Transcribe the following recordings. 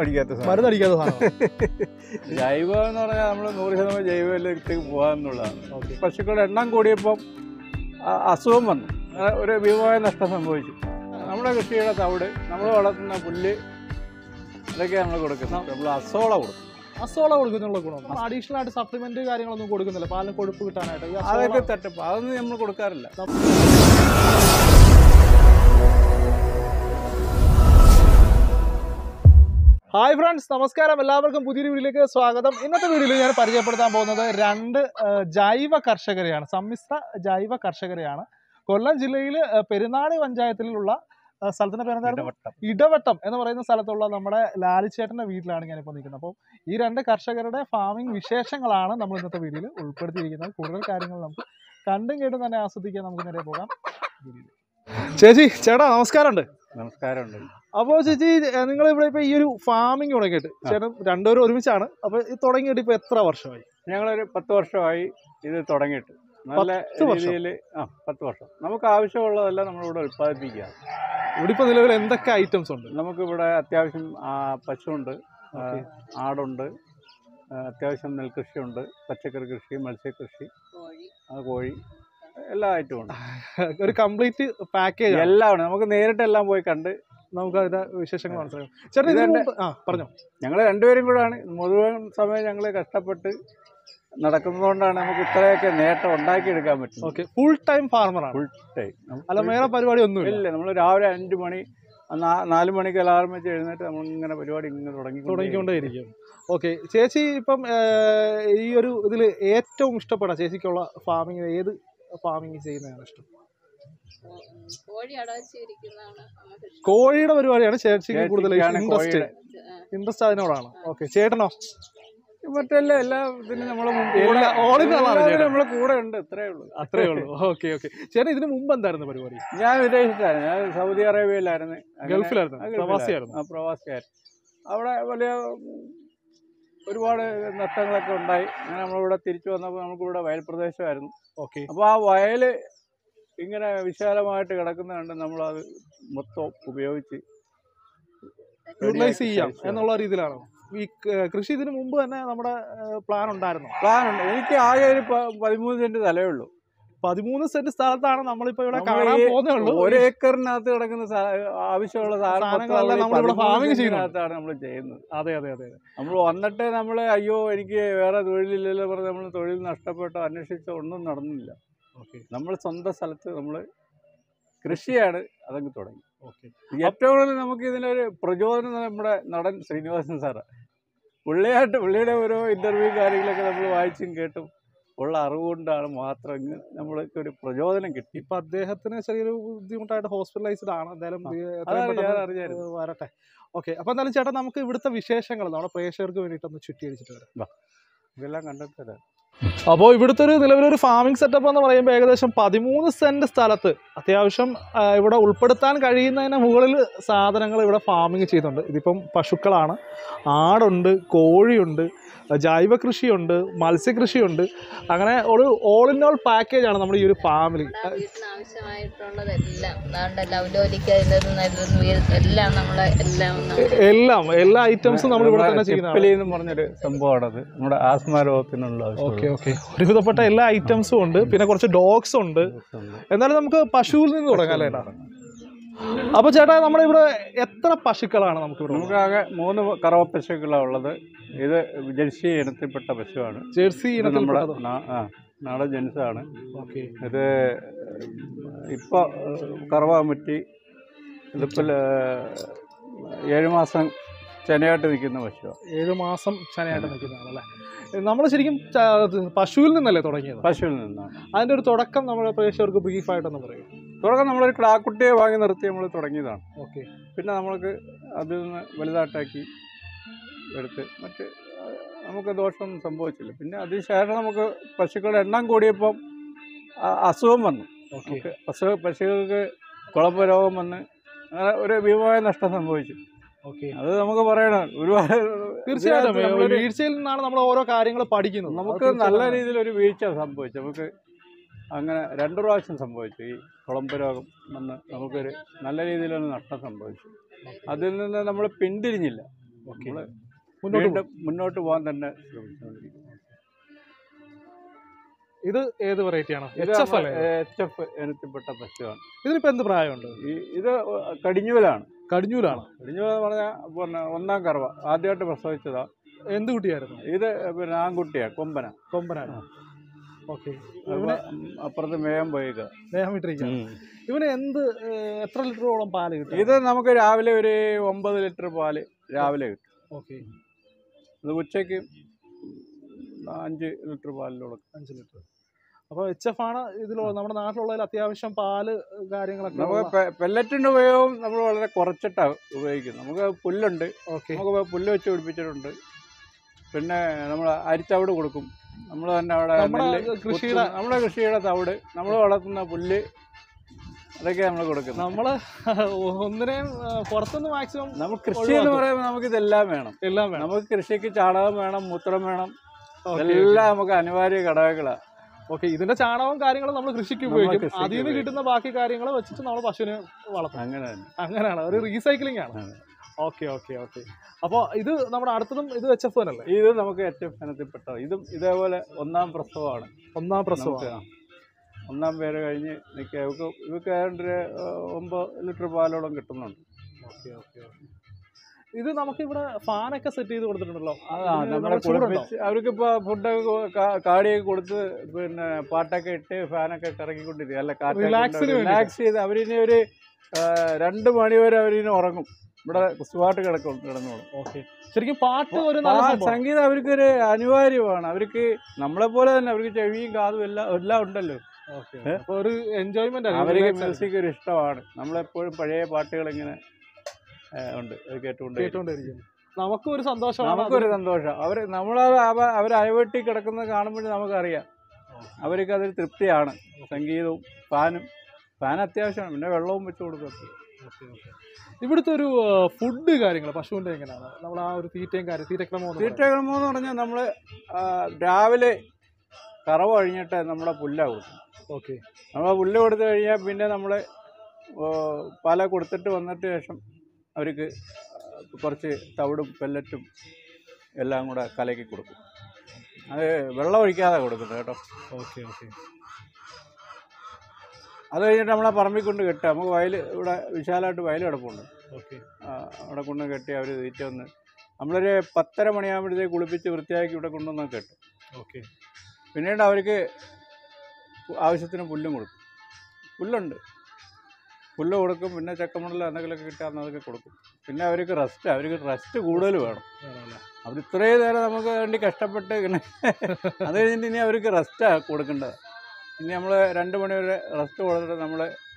അടിക്കാത്ത സാധനം മരുന്നടിക്കാത്ത സാധനം ജൈവം എന്ന് പറഞ്ഞാൽ നമ്മൾ നൂറ് ശതമാനം ജൈവത്തിലേക്ക് പോകാമെന്നുള്ളതാണ് ഓക്കെ പശുക്കളുടെ എണ്ണം കൂടിയപ്പം ആ അസുഖം വന്നു അങ്ങനെ ഒരു ഭീമമായ നഷ്ടം സംഭവിച്ചു നമ്മുടെ കൃഷിയുടെ തവിട് നമ്മൾ വളർത്തുന്ന പുല്ല് ഇതൊക്കെ നമ്മൾ കൊടുക്കുന്നത് നമ്മൾ അസോള കൊടുക്കും അസോള കൊടുക്കുന്നുള്ള ഗുണം അഡീഷണൽ ആയിട്ട് സപ്ലിമെന്റ് കാര്യങ്ങളൊന്നും കൊടുക്കുന്നില്ല പാലിന് കൊഴുപ്പ് കിട്ടാനായിട്ട് ഈ അസോള- അതൊക്കെ തട്ടിപ്പ് അതൊന്നും നമ്മൾ കൊടുക്കാറില്ല ഹായ് ഫ്രണ്ട്സ് നമസ്കാരം എല്ലാവർക്കും പുതിയൊരു വീഡിയോയിലേക്ക് സ്വാഗതം ഇന്നത്തെ വീഡിയോയിൽ ഞാൻ പരിചയപ്പെടുത്താൻ പോകുന്നത് രണ്ട് ആ, ജൈവ കർഷകരെയാണ് സമ്മിശ്ര ജൈവ കർഷകരെയാണ് കൊല്ലം ജില്ലയിൽ പെരുന്നാടി പഞ്ചായത്തിലുള്ള ആ, സ്ഥലത്തിന്റെ പേരെന്തായിരുന്നു ഇടവട്ടം. ഇടവട്ടം എന്ന് പറയുന്ന സ്ഥലത്തുള്ള നമ്മുടെ ലാലിച്ചേട്ടന്റെ വീട്ടിലാണ് ഞാനിപ്പോൾ നിൽക്കുന്നത് അപ്പോൾ ഈ രണ്ട് കർഷകരുടെ ഫാമിംഗ് വിശേഷങ്ങളാണ് നമ്മൾ ഇന്നത്തെ വീഡിയോയിൽ ഉൾപ്പെടുത്തിയിരിക്കുന്നത് കൂടുതൽ കാര്യങ്ങൾ നമുക്ക് കണ്ടും കേട്ടും തന്നെ ആസ്വദിക്കാൻ നമുക്ക് നേരെ പോകാം ചേച്ചി ചേട്ടാ നമസ്കാരമുണ്ട് നമസ്കാരമുണ്ട് അപ്പോൾ ചേച്ചി നിങ്ങൾ ഇവിടെ ഇപ്പൊ ഈ ഒരു ഫാമിംഗ് തുടങ്ങിയിട്ട് ചേട്ടൻ രണ്ടുപേരും ഒരുമിച്ചാണ് അപ്പൊ ഇത് തുടങ്ങിയിട്ട് ഇപ്പൊ എത്ര വർഷമായി ഞങ്ങളൊരു പത്ത് വർഷമായി ഇത് തുടങ്ങിയിട്ട് നല്ല പത്ത് വർഷം? രീതിയിൽ ആ പത്ത് വർഷം നമുക്ക് ആവശ്യമുള്ളതെല്ലാം നമ്മളിവിടെ ഉൽപ്പാദിപ്പിക്കുക ഇവിടെ ഇപ്പൊ നിലവിൽ എന്തൊക്കെ ഐറ്റംസ് ഉണ്ട് നമുക്കിവിടെ അത്യാവശ്യം ആ, പശുവുണ്ട് ആ, ഓക്കെ. ആടുണ്ട് ആ, അത്യാവശ്യം നെൽകൃഷിയുണ്ട് പച്ചക്കറി കൃഷി മത്സ്യകൃഷി ആ, കോഴി എല്ലാ ഐറ്റവും ഉണ്ട് ഒരു കംപ്ലീറ്റ് പാക്കേജ് എല്ലാം ഉണ്ട് നമുക്ക് നേരിട്ട് എല്ലാം പോയി കണ്ട് നമുക്ക് അതിന്റെ വിശേഷങ്ങൾ മനസ്സിലാക്കാം ചേട്ടൻ ഇതിന് ഇതെന്റെ- മുമ്പ് ആ പറഞ്ഞോ ഞങ്ങൾ രണ്ടുപേരും കൂടാണ് മുഴുവൻ സമയം ഞങ്ങൾ കഷ്ടപ്പെട്ട് നടക്കുന്നതുകൊണ്ടാണ് നമുക്ക് ഇത്രയൊക്കെ നേട്ടം ഉണ്ടാക്കിയെടുക്കാൻ പറ്റുന്നത് ഓക്കെ ഫുൾ ടൈം ഫാർമർ ആണ് ഫുൾ ടൈം അല്ല വേറെ പരിപാടി ഒന്നുമില്ല ഇല്ല നമ്മൾ രാവിലെ അഞ്ച് മണി ആ നാ- നാല് മണിക്ക് അലാറം വെച്ച് എഴുന്നേറ്റ് നമ്മൾ ഇങ്ങനെ പരിപാടി ഇങ്ങനെ തുടങ്ങി തുടങ്ങിക്കൊണ്ടേയിരിക്കും ഓക്കെ ചേച്ചി ഇപ്പം ആ, ഈ ഒരു ഇതിൽ ഏറ്റവും ഇഷ്ടപ്പെടാം ചേച്ചിക്കുള്ള ഫാമിംഗ് ഏത് ഫാമിംഗ് ചെയ്യുന്നതാണ് ഇഷ്ടം കോഴി അടവച്ചിരിക്കുന്നതാണ് നമുക്ക് ഇഷ്ടം. കോഴിയുടെ പരിപാടിയാണ് ചേച്ചിക്ക് കൂടുതൽ ചേച്ചിക്കാണ് ഇൻട്രസ്റ്റ് കോഴിയുടെ. ആ, ഇൻട്രസ്റ്റ് അതിനോടാണ് ഓക്കെ ചേട്ടനോ മറ്റെല്ലാം എല്ലാ ഇതിനും നമ്മൾ എല്ലാ- all in all ആണ് ചേട്ടൻ. നമ്മളെ കൂടെ ഉണ്ട് ഇത്രേ ഉള്ളൂ അത്രേ ഉള്ളൂ ഓക്കെ ഓക്കെ ചേട്ടൻ ഇതിന് മുമ്പ് എന്തായിരുന്നു പരിപാടി ഞാൻ വിദേശത്തായിരുന്നു ഞാൻ സൗദി അറേബ്യയിലായിരുന്നു അങ്ങനെ- ഗൾഫിലായിരുന്നു ആ, ഗൾഫിലായിരുന്നു. പ്രവാസിയായിരുന്നു ആ പ്രവാസിയായിരുന്നു അവിടെ വലിയ ഉം, ഒരുപാട് നഷ്ടങ്ങളൊക്കെ ഉണ്ടായി അങ്ങനെ നമ്മളിവിടെ തിരിച്ചു വന്നപ്പോൾ നമുക്കിവിടെ വയൽ പ്രദേശമായിരുന്നു ഓക്കെ അപ്പോൾ ആ വയൽ ഇങ്ങനെ വിശാലമായിട്ട് കിടക്കുന്ന കണ്ട് നമ്മളത് മൊത്തം ഉപയോഗിച്ച് യൂട്ടിലൈസ് ചെയ്യാം ശേഷം. എന്നുള്ള രീതിയിലാണോ ഈ ക- കൃഷി ഇതിന് മുമ്പ് തന്നെ നമ്മുടെ പ്ലാൻ ഉണ്ടായിരുന്നു പ്ലാനുണ്ട് എനിക്ക് ആകെ ഒരു പ- പതിമൂന്ന് സെന്റ് സ്ഥലമേ ഉള്ളൂ പതിമൂന്ന് സെന്റ് സ്ഥലത്താണ് നമ്മളിപ്പോ ഇവിടെ നമ്മള് കാണാൻ ഈ പോകുന്നേ ഉള്ളൂ ഒരു ഏക്കറിനകത്ത് കിടക്കുന്ന സാ- ആവശ്യമുള്ള സാധനം സാധനങ്ങളെല്ലാം മൊത്തം നമ്മളിവിടെ പതിമൂന്ന് farming ചെയ്യുന്നുണ്ട്. സെന്റിനകത്താണ് നമ്മൾ ചെയ്യുന്നത് അതെ അതെ അതെ നമ്മൾ വന്നിട്ട് നമ്മൾ അയ്യോ എനിക്ക് വേറെ തൊഴിലില്ലല്ലോ പറഞ്ഞ് നമ്മൾ തൊഴിൽ നഷ്ടപ്പെട്ടോ അന്വേഷിച്ചോ ഒന്നും നടന്നില്ല ഓക്കെ നമ്മൾ സ്വന്തം സ്ഥലത്ത് നമ്മൾ കൃഷിയാണ് അതങ്ങ് തുടങ്ങി ഓക്കെ ഏറ്റവും കൂടുതൽ നമുക്ക് ഇതിനൊരു പ്രചോദനം നമ്മുടെ നടൻ ശ്രീനിവാസൻ സാറാണ് പുള്ളിയായിട്ട് പുള്ളിയുടെ ഓരോ ഇൻ്റർവ്യൂ കാര്യങ്ങളൊക്കെ നമ്മൾ വായിച്ചും കേട്ടും ഉള്ള അറിവ് കൊണ്ടാണ് മാത്രം ഇങ്ങ് നമ്മൾക്ക് ഒരു പ്രചോദനം കിട്ടി ഇപ്പൊ അദ്ദേഹത്തിന് ചെറിയൊരു ബുദ്ധിമുട്ടായിട്ട് ഹോസ്പിറ്റലൈസ്ഡ് ആണ് എന്തായാലും ആ. ഇത് എത്രയും അതാണ് ഞാൻ പെട്ടെന്ന് അറിഞ്ഞായിരുന്നു വരട്ടെ ഓക്കെ അപ്പൊ എന്തായാലും ചേട്ടാ നമുക്ക് ഇവിടുത്തെ വിശേഷങ്ങൾ നമ്മുടെ പ്രേക്ഷകർക്ക് വേണ്ടിയിട്ടൊന്ന് ചുറ്റി അടിച്ചിട്ട് വരാം ഇതെല്ലാം കണ്ടിട്ട് അപ്പോൾ ഇവിടുത്തെ ഒരു നിലവിലൊരു ഫാമിംഗ് സെറ്റപ്പ് എന്ന് പറയുമ്പോൾ ഏകദേശം പതിമൂന്ന് സെന്റ് സ്ഥലത്ത് അത്യാവശ്യം ആ, ഇവിടെ ഉൾപ്പെടുത്താൻ കഴിയുന്നതിന് മുകളിൽ സാധനങ്ങൾ ഇവിടെ ഫാമിംഗ് ചെയ്യുന്നുണ്ട് ഇതിപ്പം പശുക്കളാണ് ആടുണ്ട് കോഴിയുണ്ട് ജൈവ കൃഷിയുണ്ട് മത്സ്യകൃഷിയുണ്ട് അങ്ങനെ ഒരു ഓൾ ഇൻ ഓൾ പാക്കേജ് ആണ് നമ്മുടെ ഈ ഒരു ഫാമിലി നമ്മുടെ വീട്ടിന് ആവശ്യമായിട്ടുള്ളതെല്ലാം അതാണ്ട് ലൗലോലിക്ക എല്ലാം നമ്മളെ എല്ലാം നമ്മള് എല്ലാം എല്ലാ ഐറ്റംസും നമ്മൾ ഇവിടെ തന്നെ ചെയ്യുന്നതാണ് ടിപ്പലി എന്ന് പറഞ്ഞൊരു സംഭവമാണത് നമ്മുടെ ആസ്മ രോഗത്തിനുള്ള ഓക്കെ ഓക്കെ ഒരുവിധപ്പെട്ട എല്ലാ ഐറ്റംസും ഉണ്ട് പിന്നെ കുറച്ച് ഡോഗ്സ് ഉണ്ട് എന്നാലും നമുക്ക് പശുവിൽ നിന്ന് തുടങ്ങാം അല്ലേ ചേട്ടാ അപ്പൊ ചേട്ടാ നമ്മുടെ ഇവിടെ എത്ര പശുക്കളാണ് നമുക്ക് ഇവിടെ നമുക്ക് ആകെ മൂന്ന് കറവ പശുക്കളാണ് ഉള്ളത് ഇത് ജെർസി ഇനത്തിൽപ്പെട്ട പശുവാണ് ജേഴ്സി ഇത് നമ്മുടെ നാ- ആ, നാടൻ ജെൻസാണ് ഓക്കെ ഇത് ഇപ്പോൾ കറവാൻ പറ്റി ഇതിപ്പോൾ ഏഴ് മാസം ചെനയായിട്ട് നിൽക്കുന്ന പശുവാണ് ഏഴ് മാസം ചനയായിട്ട് നിൽക്കുന്നതാണല്ലേ നമ്മൾ ശരിക്കും ച- ഇത് പശുവിൽ നിന്നല്ലേ തുടങ്ങിയത് പശുവിൽ നിന്നാണ് അതിന്റെ ഒരു തുടക്കം നമ്മുടെ പ്രേക്ഷകർക്ക് ബ്രീഫായിട്ടൊന്ന് പറയും തുടക്കം നമ്മളൊരു ക്ലാക്കുട്ടിയെ വാങ്ങി നിർത്തി നമ്മൾ തുടങ്ങിയതാണ് ഓക്കെ പിന്നെ നമ്മൾക്ക് അതിൽ നിന്ന് വലുതാട്ടാക്കി എടുത്ത് മറ്റ് ആ, നമുക്ക് ദോഷമൊന്നും സംഭവിച്ചില്ല പിന്നെ അതിനുശേഷം നമുക്ക് പശുക്കളുടെ എണ്ണം കൂടിയപ്പം ആ, അസുഖം വന്നു ഓക്കെ നമുക്ക് അസുഖ പശുക്കൾക്ക് കുളമ്പ് രോഗം വന്ന് അങ്ങനെ ഒരു ഭീമമായ നഷ്ടം സംഭവിച്ചു ഓക്കെ അത് നമുക്ക് പറയണം ഒരുപാട് തീർച്ചയായിട്ടും ഇതിനകത്ത് നമ്മളൊരു- വീഴ്ചയിൽ നിന്നാണ് നമ്മൾ ഓരോ കാര്യങ്ങൾ പഠിക്കുന്നത് നമുക്ക് അത് നല്ല തീർച്ചയായിട്ടും രീതിയിൽ ഒരു വീഴ്ച സംഭവിച്ചു നമുക്ക് അങ്ങനെ രണ്ടു പ്രാവശ്യം സംഭവിച്ചു ഈ കുളമ്പ് രോഗം വന്ന് നമുക്കൊരു നല്ല രീതിയിലൊരു നഷ്ടം സംഭവിച്ചു അതിൽ നിന്ന് നമ്മൾ പിന്തിരിഞ്ഞില്ല ഓക്കെ നമ്മള് മുന്നോട്ട് വീണ്ടും മുന്നോട്ട് പോകാൻ തന്നെ ശ്രമിച്ചുകൊണ്ടിരിക്കും ഇത് ഏത് വെറൈറ്റി ആണ് എച്ച് എഫ് അല്ലേ എച്ച് എഫ് ഇനത്തിൽപ്പെട്ട പശുവാണ് ഇതിനിപ്പോ എന്ത് പ്രായമുണ്ട് ഈ ഇത് കടിഞ്ഞൂലാണ് കടിഞ്ഞൂലാണ് കടിഞ്ഞൂൽ എന്ന് പറഞ്ഞാൽ പിന്നെ ഒന്നാം കറവ ആദ്യമായിട്ട് പ്രസവിച്ചതാ എന്ത് കുട്ടിയായിരുന്നു ഇത് പിന്നെ ആൺകുട്ടിയാ കൊമ്പന കൊമ്പനാണ് ഓക്കെ അപ്പൊ അപ്പുറത്ത് മേയം പോയിക്ക സ്നേഹം ഇട്ടിരിക്കുകയാണ് ഇവന് എന്ത് ഏഹ്, എത്ര ലിറ്ററോളം പാല് കിട്ടും ഇത് നമുക്ക് രാവിലെ ഒരു ഒമ്പത് ലിറ്റർ പാല് രാവിലെ കിട്ടും ഓക്കെ ഇത് ഉച്ചയ്ക്ക് അഞ്ച് ലിറ്റർ പാലിലോളം അഞ്ച് ലിറ്റർ അപ്പോൾ എച്ച് എഫ് ആണ് ഇതിൽ നമ്മുടെ നാട്ടിലുള്ളതിൽ അത്യാവശ്യം പാല് കാര്യങ്ങളൊക്കെ നമുക്ക് പെല്ലറ്റിൻ്റെ ഉപയോഗം നമ്മൾ വളരെ കുറച്ചിട്ടാണ് ഉപയോഗിക്കുന്നത് നമുക്ക് പുല്ലുണ്ട് ഓക്കെ നമുക്ക് പുല്ല് വെച്ച് പിടിപ്പിച്ചിട്ടുണ്ട് പിന്നെ നമ്മൾ അരിത്തവിട് കൊടുക്കും നമ്മൾ തന്നെ അവിടെ നമ്മുടെ നെല്ല് കൃഷിയുടെ- കുത്തുന്ന- നമ്മുടെ കൃഷിയുടെ തവിട് നമ്മൾ വളർത്തുന്ന പുല്ല് അതൊക്കെ നമ്മൾ കൊടുക്കുന്നത് നമ്മള് ഒന്നിനെയും ആ, പുറത്തുനിന്ന് മാക്സിമം നമ്മൾ കൃഷി എന്ന് പറയുമ്പോൾ നമുക്ക് ഇതെല്ലാം വേണം എല്ലാം വേണം നമുക്ക് കൃഷിക്ക് ചാണകം വേണം മൂത്രം വേണം ഓക്കെ ഇതെല്ലാം നമുക്ക് അനിവാര്യ ഘടകങ്ങളാണ് ഓക്കെ ഇതിന്റെ ചാണകവും കാര്യങ്ങളും നമ്മൾ കൃഷിക്ക് നമ്മൾ ഉപയോഗിക്കും കൃഷിക്ക് അതിൽ നിന്ന് ഉപയോഗിക്കും. കിട്ടുന്ന ബാക്കി കാര്യങ്ങൾ വെച്ചിട്ട് നമ്മൾ പശുവിനെ വളർത്തും അങ്ങനെ തന്നെ അങ്ങനെയാണ് ഒരു റീസൈക്ലിംഗ് ആണ് അതെ. ഓക്കെ ഓക്കെ ഓക്കെ അപ്പോൾ ഇത് നമ്മുടെ അടുത്തതും ഇത് എച്ച് എഫ് തന്നെയല്ലേ ഇത് നമുക്ക് ഏറ്റവും ഇനത്തിൽപ്പെട്ടത് ഇതും ഇതേപോലെ ഒന്നാം പ്രസവമാണ് ഒന്നാം പ്രസവം നമുക്ക് ആ. ഒന്നാം പേര് കഴിഞ്ഞ് നിൽക്കുക ഇവക്ക് ഇവക്ക് ഏതാണ്ട് ഒരു ആ, ഒമ്പത് ലിറ്റർ പാലോളം കിട്ടുന്നുണ്ട് ഓക്കെ ഓക്കെ ഇത് നമുക്ക് ഇവിടെ ഫാനൊക്കെ സെറ്റ് ചെയ്ത് കൊടുത്തിട്ടുണ്ടല്ലോ അതാ ഇതിന് നമ്മളെ നല്ല ചൂടുണ്ടോ? കുളിപ്പിച്ച് അവർക്കിപ്പോൾ ഫുഡൊക്കെ കാ- കാടിയൊക്കെ കൊടുത്ത് പിന്നെ പാട്ടൊക്കെ ഇട്ട് ഫാനൊക്കെ ഇട്ട് ഇറങ്ങിക്കൊണ്ടിരിക്കും അല്ല Relax ന് റിലാക്സ് ചെയ്ത് അവരിനി ഒരു ആ, രണ്ട് മണി വരെ അവരിനി ഉറങ്ങും ഇവിടെ സുഖമായിട്ട് കിടക്കും കിടന്നോളും ഓക്കെ ശരിക്കും പാട്ട് ഒരു നല്ല ആ സംഭവം സംഗീതം അവർക്കൊരു അനിവാര്യമാണ് അവർക്ക് നമ്മളെ പോലെ തന്നെ അവർക്ക് ചെവിയും കാതും എല്ലാം എല്ലാം ഉണ്ടല്ലോ ഓക്കെ അപ്പോൾ ഒരു എൻജോയ്മെന്റ് അവർക്ക് മ്യൂസിക് ഒരു ഇഷ്ടമാണ് നമ്മളെപ്പോഴും പഴയ പാട്ടുകൾ ഇങ്ങനെ ഏ, ഉണ്ട് അത് കേട്ടുകൊണ്ട് കേട്ടോണ്ടിരിക്കുന്നു നമുക്കും ഒരു സന്തോഷമാണ് നമുക്കൊരു സന്തോഷം അവർ നമ്മളെ അവർ അയവെട്ടി കിടക്കുന്നത് കാണുമ്പോൾ നമുക്കറിയാം അവർക്ക് അതൊരു തൃപ്തിയാണ് സംഗീതവും ഫാനും ഫാൻ അത്യാവശ്യമാണ് പിന്നെ വെള്ളവും വെച്ച് കൊടുക്കും ഓക്കെ, ഓക്കെ. ഇവിടുത്തെ ഒരു ഫുഡ് കാര്യങ്ങൾ പശുവിന്റെ എങ്ങനെയാണ് നമ്മൾ ആ ഒരു തീറ്റയും കാര്യം തീറ്റക്രമം ഒന്ന് പറയാമോ? തീറ്റക്രമം എന്ന് പറഞ്ഞാൽ നമ്മൾ രാവിലെ കറവ കഴിഞ്ഞിട്ട് നമ്മുടെ പുല്ല കൊടുക്കും ഓക്കെ നമ്മൾ പുല്ല് കൊടുത്തു കഴിഞ്ഞാൽ പിന്നെ നമ്മൾ പല കൊടുത്തിട്ട് വന്നിട്ട് ശേഷം അവർക്ക് കുറച്ച് തവിടും പെല്ലറ്റും എല്ലാം കൂടെ കലക്കി കൊടുക്കും അത് വെള്ളം ഒഴിക്കാതെ കൊടുക്കുന്നത് കേട്ടോ ഓക്കെ ഓക്കെ അത് കഴിഞ്ഞിട്ട് നമ്മളെ പറമ്പിൽ കൊണ്ട് കെട്ടുക നമുക്ക് വയൽ ഇവിടെ വിശാലമായിട്ട് വയൽ കിടപ്പുണ്ട് ഓക്കെ ആ, അവിടെ കൊണ്ട് കെട്ടി അവർ തീറ്റ ഒന്ന് നമ്മളൊരു പത്തര മണിയാകുമ്പോഴത്തേക്ക് കുളിപ്പിച്ച് വൃത്തിയാക്കി ഇവിടെ കൊണ്ടുവന്ന് കെട്ടും ഓക്കെ പിന്നീട് അവർക്ക് ആവശ്യത്തിന് പുല്ലും കൊടുക്കും പുല്ലുണ്ട് പുല്ല് കൊടുക്കും പിന്നെ ചക്കമണൽ എന്തെങ്കിലുമൊക്കെ കിട്ടാന്ന് അതൊക്കെ കൊടുക്കും പിന്നെ അവർക്ക് റെസ്റ്റ് അവർക്ക് റെസ്റ്റ് കൂടുതൽ വേണം വേണമല്ലേ അവർ ഇത്രയും നേരം നമുക്ക് വേണ്ടി കഷ്ടപ്പെട്ട് ഇങ്ങനെ അത് കഴിഞ്ഞിട്ട് ഇനി അവർക്ക് റെസ്റ്റാണ് കൊടുക്കേണ്ടത് ഇനി നമ്മൾ രണ്ട് മണി വരെ റെസ്റ്റ് കൊടുത്തിട്ട് നമ്മൾ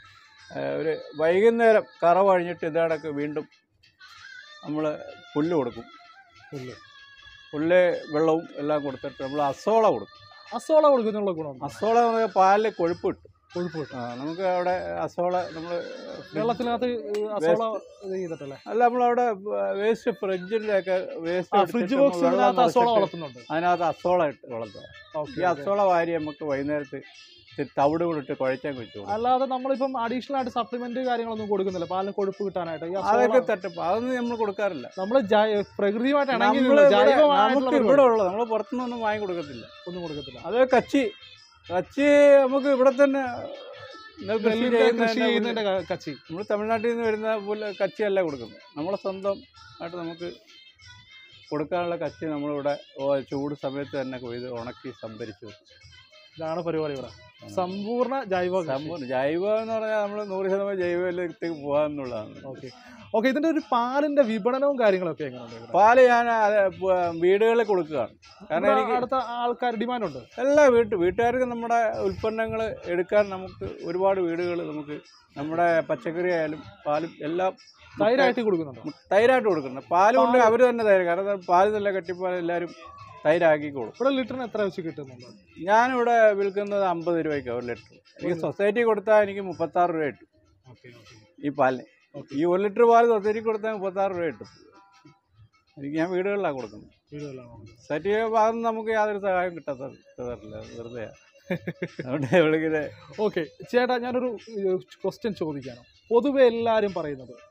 ഒരു വൈകുന്നേരം കറ കഴിഞ്ഞിട്ട് ഇതേടൊക്കെ വീണ്ടും നമ്മൾ പുല്ല് കൊടുക്കും പുല്ല് പുല്ല് വെള്ളവും എല്ലാം കൊടുത്തിട്ട് നമ്മൾ അസോള കൊടുക്കും അസോള കൊടുക്കുന്നുള്ള ഗുണം അസോള നമുക്ക് പാലിൽ കൊഴുപ്പ് കിട്ടും കൊഴുപ്പ് കിട്ടും ആ, നമുക്ക് അവിടെ അസോള നമ്മൾ വെള്ളത്തിനകത്ത് ഈ അസോള ഇത് ചെയ്തിട്ടല്ലേ അല്ല നമ്മളവിടെ വേസ്റ്റ് ഫ്രിഡ്ജിലൊക്കെ വേസ്റ്റ് ഫ്രിഡ്ജ് ബോക്സിനകത്ത് അസോള വളർത്തുന്നുണ്ട് അതിനകത്ത് അസോള ഇട്ട് വളർത്തുക ഈ ഓക്കെ അസോള വാരി നമുക്ക് വൈകുന്നേരത്ത് ഇച്ചിരി തവിട് കൂടെ ഇട്ട് കുഴച്ചാൽ വെച്ചു കൊടുക്കും. അല്ലാതെ നമ്മളിപ്പം അഡീഷണൽ ആയിട്ട് സപ്ലിമെന്റ് കാര്യങ്ങളൊന്നും കൊടുക്കുന്നില്ല പാലിന് കൊഴുപ്പ് കിട്ടാനായിട്ട് ഈ അതൊക്കെ അസോള തട്ടിപ്പ് അതൊന്നും നമ്മൾ കൊടുക്കാറില്ല നമ്മൾ പ്രകൃതിയുമായിട്ട് ഇണങ്ങി നമ്മള് നിന്ന് ഇവിടെ- ജൈവമായിട്ടുള്ള നമുക്ക് ഇവിടെ ഉള്ളത് നമ്മൾ പുറത്തുനിന്നൊന്നും വാങ്ങി കൊടുക്കത്തില്ല ഒന്നും കൊടുക്കത്തില്ല അത് കച്ചി കച്ചി നമുക്ക് ഇവിടെ തന്നെ നെൽകൃഷി നെല്ലിന്റെ ചെയ്യുന്ന കൃഷി തന്നെ ചെയ്യുന്നതിന്റെ ക- കച്ചി നമ്മൾ തമിഴ്നാട്ടിൽ നിന്ന് വരുന്ന പോലെ കച്ചിയല്ല കൊടുക്കുന്നത് നമ്മളെ സ്വന്തം ആയിട്ട് നമുക്ക് കൊടുക്കാനുള്ള കച്ചി നമ്മളിവിടെ ഓ- ചൂട് സമയത്ത് തന്നെ കൊയ്ത് ഉണക്കി സംഭരിച്ചു വെക്കും. ഇതാണ് പരിപാടി ഇവിടെ സമ്പൂർണ്ണ ജൈവ കൃഷി. സമ്പൂർണ്ണ ജൈവം എന്ന് പറഞ്ഞാൽ നമ്മൾ നൂറ് ശതമാനം ജൈവത്തിലേക്ക് പോകാമെന്നുള്ളതാണ് ഓക്കെ ഓക്കെ ഇതിന്റെ ഒരു പാലിന്റെ വിപണനവും കാര്യങ്ങളൊക്കെ എങ്ങനെയുണ്ട് ഇവിടെ? പാല് ഞാൻ അത് പ- വീടുകളിൽ കൊടുക്കുകയാണ് കാരണം ഇവിടെ എനിക്ക് അടുത്ത ആൾക്കാർ ഡിമാൻഡ് ഉണ്ട് എല്ലാ വീട്ടു വീട്ടുകാർക്ക് നമ്മുടെ ഉൽപ്പന്നങ്ങൾ എടുക്കാൻ നമുക്ക് ഒരുപാട് വീടുകൾ നമുക്ക് നമ്മുടെ പച്ചക്കറി ആയാലും പാലും എല്ലാം തൈരായിട്ട് കൊടുക്കുന്നുണ്ടോ തൈരായിട്ട് കൊടുക്കുന്നത് പാല് കൊണ്ട് അവർ തന്നെ തൈര് കാരണം പാല് നല്ല കട്ടിപ്പാൽ എല്ലാവരും തൈരാക്കിക്കോളും ഇവിടെ ലിറ്ററിന് എത്ര വെച്ച് കിട്ടുന്നുണ്ട് ഞാനിവിടെ വിൽക്കുന്നത് അമ്പത് രൂപയ്ക്ക് ഒരു ലിറ്റർ എനിക്ക് സൊസൈറ്റി കൊടുത്താൽ എനിക്ക് മുപ്പത്താറ് രൂപ കിട്ടും ഓക്കെ ഓക്കെ ഈ പാലിന് ഈ ഒരു ലിറ്റർ പാല് സൊസൈറ്റി കൊടുത്താൽ മുപ്പത്താറ് രൂപ കിട്ടും എനിക്ക് ഞാൻ വീടുകളിലാണ് കൊടുക്കുന്നത് വീടുകളിലാണ് സൊസൈറ്റി ഭാഗത്ത് നമുക്ക് യാതൊരു സഹായം കിട്ടാത്ത കിട്ടാറില്ല വെറുതെ അതുകൊണ്ട് വിളിക്കുന്നത് ഓക്കെ ചേട്ടാ ഞാനൊരു ക്വസ്റ്റ്യൻ ചോദിക്കാനോ പൊതുവെ എല്ലാവരും പറയുന്നത്